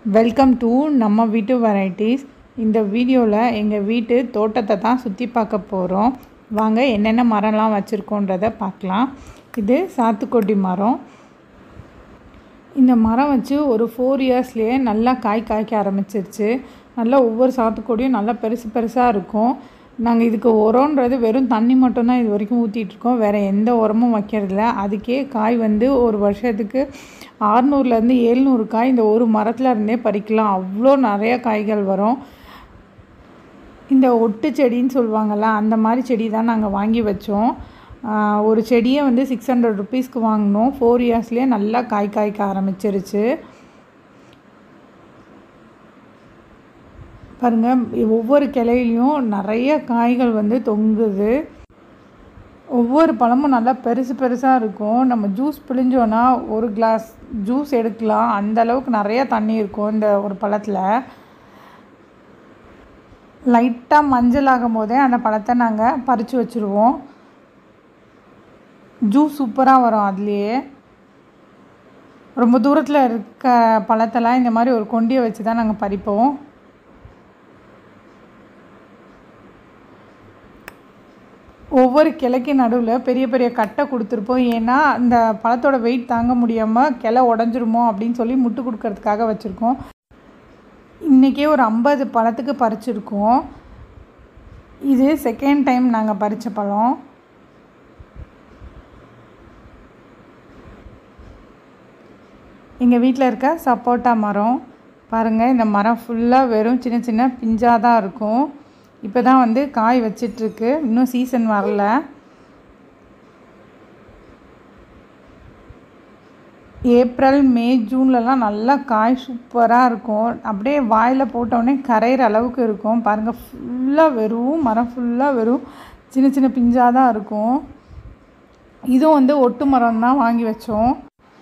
welcome to நம்ம வீட்டு varieties இந்த வீடியோவில் எங்கள் வீட்டு தோட்டத்தை தான் சுற்றி பார்க்க போகிறோம் வாங்க என்னென்ன மரம்லாம் வச்சுருக்கோன்றதை பார்க்கலாம் இது சாத்துக்கொடி மரம் இந்த மரம் வச்சு ஒரு ஃபோர் இயர்ஸ்லேயே நல்லா காய் காய்க்க ஆரம்பிச்சிருச்சு நல்லா ஒவ்வொரு சாத்துக்கொடியும் நல்லா பெருசு பெருசாக இருக்கும் நாங்கள் இதுக்கு உரம்ன்றது வெறும் தண்ணி மட்டும்தான் இது வரைக்கும் ஊற்றிட்டுருக்கோம் வேறு எந்த உரமும் வைக்கிறதில்ல அதுக்கே காய் வந்து ஒரு வருஷத்துக்கு ஆறுநூறுலேருந்து ஏழ்நூறு காய் இந்த ஒரு மரத்தில் இருந்தே பறிக்கலாம் அவ்வளோ நிறைய காய்கள் வரும் இந்த ஒட்டு செடின்னு சொல்லுவாங்கள்ல அந்த மாதிரி செடி தான் நாங்கள் வாங்கி வச்சோம் ஒரு செடியை வந்து சிக்ஸ் ஹண்ட்ரட் ருபீஸ்க்கு வாங்கினோம் ஃபோர் இயர்ஸ்லேயே நல்லா காய் காய்க்க ஆரம்பிச்சிருச்சு பாருங்கள் ஒவ்வொரு கிளையிலையும் நிறைய காய்கள் வந்து தொங்குது ஒவ்வொரு பழமும் நல்லா பெருசு பெருசாக இருக்கும் நம்ம ஜூஸ் பிழிஞ்சோன்னா ஒரு கிளாஸ் ஜூஸ் எடுக்கலாம் அந்த அளவுக்கு நிறைய தண்ணி இருக்கும் இந்த ஒரு பழத்தில் லைட்டாக மஞ்சள் ஆகும் போதே அந்த பழத்தை நாங்கள் பறித்து வச்சுருவோம் ஜூஸ் சூப்பராக வரும் அதுலேயே ரொம்ப தூரத்தில் இருக்க பழத்தெல்லாம் இந்த மாதிரி ஒரு கொண்டியை வச்சு தான் நாங்கள் பறிப்போம் ஒவ்வொரு கிளைக்கு நடுவில் பெரிய பெரிய கட்டை கொடுத்துருப்போம் ஏன்னா அந்த பழத்தோட வெயிட் தாங்க முடியாமல் கிளை உடஞ்சிருமோ அப்படின்னு சொல்லி முட்டு கொடுக்கறதுக்காக வச்சுருக்கோம் இன்றைக்கே ஒரு ஐம்பது பழத்துக்கு பறிச்சிருக்கோம் இது செகண்ட் டைம் நாங்கள் பறித்த பழம் எங்கள் வீட்டில் இருக்க சப்போட்டா மரம் பாருங்கள் இந்த மரம் ஃபுல்லாக வெறும் சின்ன சின்ன பிஞ்சாக தான் இருக்கும் இப்போ தான் வந்து காய் வச்சிட்ருக்கு இன்னும் சீசன் வரல ஏப்ரல் மே ஜூன்லலாம் நல்லா காய் சூப்பராக இருக்கும் அப்படியே வாயில் போட்டோடனே கரையிற அளவுக்கு இருக்கும் பாருங்கள் ஃபுல்லாக வெறும் மரம் ஃபுல்லாக வெறும் சின்ன சின்ன பிஞ்சாக தான் இருக்கும் இதுவும் வந்து ஒட்டு மரம் தான் வாங்கி வச்சோம்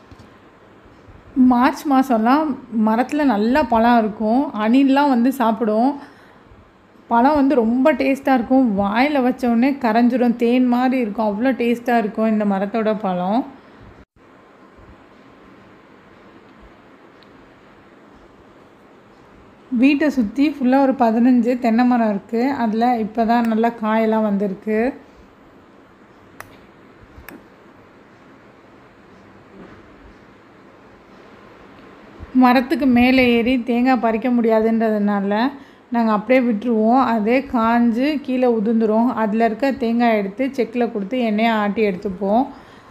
மார்ச் மாதம்லாம் மரத்தில் நல்லா பழம் இருக்கும் அணில்லாம் வந்து சாப்பிடும் பழம் வந்து ரொம்ப டேஸ்ட்டாக இருக்கும் வாயில் வச்சோடனே கரைஞ்சிரும் தேன் மாதிரி இருக்கும் அவ்வளோ டேஸ்ட்டாக இருக்கும் இந்த மரத்தோட பழம் வீட்டை சுற்றி ஃபுல்லாக ஒரு பதினஞ்சு தென்னை மரம் இருக்குது அதில் இப்போ தான் நல்லா காயெல்லாம் வந்திருக்கு மரத்துக்கு மேலே ஏறி தேங்காய் பறிக்க முடியாதுன்றதுனால நாங்கள் அப்படியே விட்டுருவோம் அதே காஞ்சு கீழே உதிர்ந்துடும் அதில் இருக்க தேங்காய் எடுத்து செக்கில் கொடுத்து எண்ணெயை ஆட்டி எடுத்துப்போம்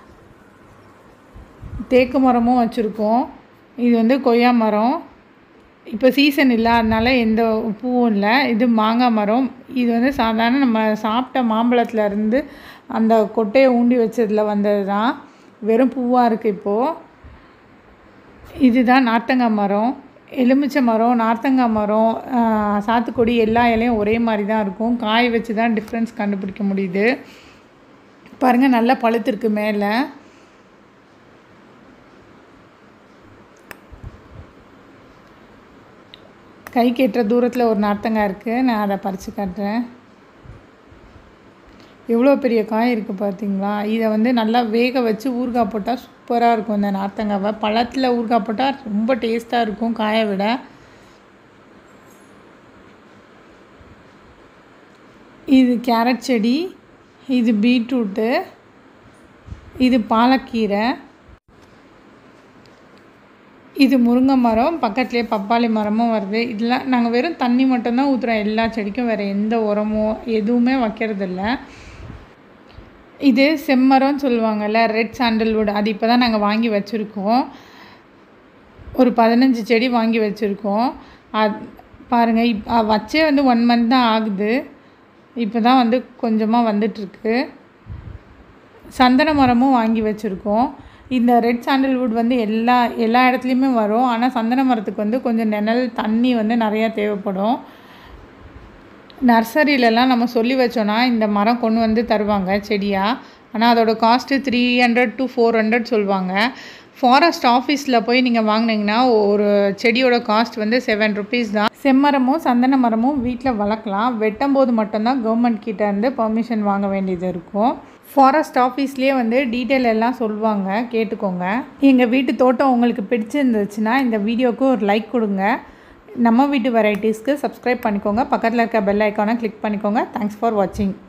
தேக்கு மரமும் வச்சுருக்கோம் இது வந்து கொய்யா மரம் இப்போ சீசன் இல்லை அதனால எந்த பூவும் இல்லை இது மாங்காய் மரம் இது வந்து சாதாரண நம்ம சாப்பிட்ட மாம்பழத்துலேருந்து அந்த கொட்டையை ஊண்டி வச்சதில் வந்தது தான் வெறும் பூவாக இருக்குது இப்போது இதுதான் நார்த்தங்காய் மரம் எலுமிச்சை மரம் நார்த்தங்காய் மரம் சாத்துக்கொடி எல்லா இலையும் ஒரே மாதிரி தான் இருக்கும் காய் வச்சு தான் டிஃப்ரென்ஸ் கண்டுபிடிக்க முடியுது பாருங்கள் நல்லா பழுத்திருக்கு மேலே கை கெட்டுற தூரத்தில் ஒரு நார்த்தங்காய் இருக்குது நான் அதை பறித்து காட்டுறேன் எவ்வளோ பெரிய காய் இருக்குது பார்த்தீங்களா இதை வந்து நல்லா வேக வச்சு ஊறுகாய் போட்டால் சூப்பராக இருக்கும் இந்த நார்த்தங்காவை பழத்தில் ஊறுகாய் போட்டால் ரொம்ப டேஸ்ட்டாக இருக்கும் காயை விட இது கேரட் செடி இது பீட்ரூட்டு இது பாலக்கீரை இது முருங்கை மரம் பக்கத்துலேயே பப்பாளி மரமும் வருது இதெல்லாம் நாங்கள் வெறும் தண்ணி மட்டும்தான் ஊற்றுறோம் எல்லா செடிக்கும் வேறு எந்த உரமோ எதுவுமே வைக்கிறதில்ல இது செம்மரம்னு சொல்லுவாங்கள்ல ரெட் சாண்டல்வுட் அது இப்போ தான் நாங்கள் வாங்கி வச்சுருக்கோம் ஒரு பதினஞ்சு செடி வாங்கி வச்சுருக்கோம் அது பாருங்கள் இப் வச்சே வந்து ஒன் மந்த் தான் ஆகுது இப்போ தான் வந்து கொஞ்சமாக வந்துட்டுருக்கு சந்தன மரமும் வாங்கி வச்சுருக்கோம் இந்த ரெட் சாண்டல்வுட் வந்து எல்லா எல்லா இடத்துலையுமே வரும் ஆனால் சந்தன மரத்துக்கு வந்து கொஞ்சம் நிழல் தண்ணி வந்து நிறையா தேவைப்படும் நர்சரியிலலாம் நம்ம சொல்லி வச்சோன்னா இந்த மரம் கொண்டு வந்து தருவாங்க செடியாக ஆனால் அதோட cost three hundred to four hundred சொல்லுவாங்க ஃபாரஸ்ட் ஆஃபீஸில் போய் நீங்கள் வாங்கினீங்கன்னா ஒரு செடியோட காஸ்ட் வந்து செவன் ருபீஸ் தான் செம்மரமும் சந்தன மரமும் வீட்டில் வளர்க்கலாம் வெட்டும் போது மட்டும்தான் கவர்மெண்ட் கிட்டேருந்து பர்மிஷன் வாங்க வேண்டியது இருக்கும் ஃபாரஸ்ட் ஆஃபீஸ்லேயே வந்து டீட்டெயில் எல்லாம் சொல்லுவாங்க கேட்டுக்கோங்க எங்கள் வீட்டு தோட்டம் உங்களுக்கு பிடிச்சிருந்துச்சுன்னா இந்த வீடியோவுக்கு ஒரு லைக் கொடுங்க நம்ம வீட்டு வெரைட்டிஸ்க்கு சப்ஸ்கிரைப் பண்ணிக்கோங்க பக்கத்தில் இருக்க பெல் ஐக்கானை கிளிக் பண்ணிக்கோங்க தேங்க்ஸ் ஃபார் வாட்சிங்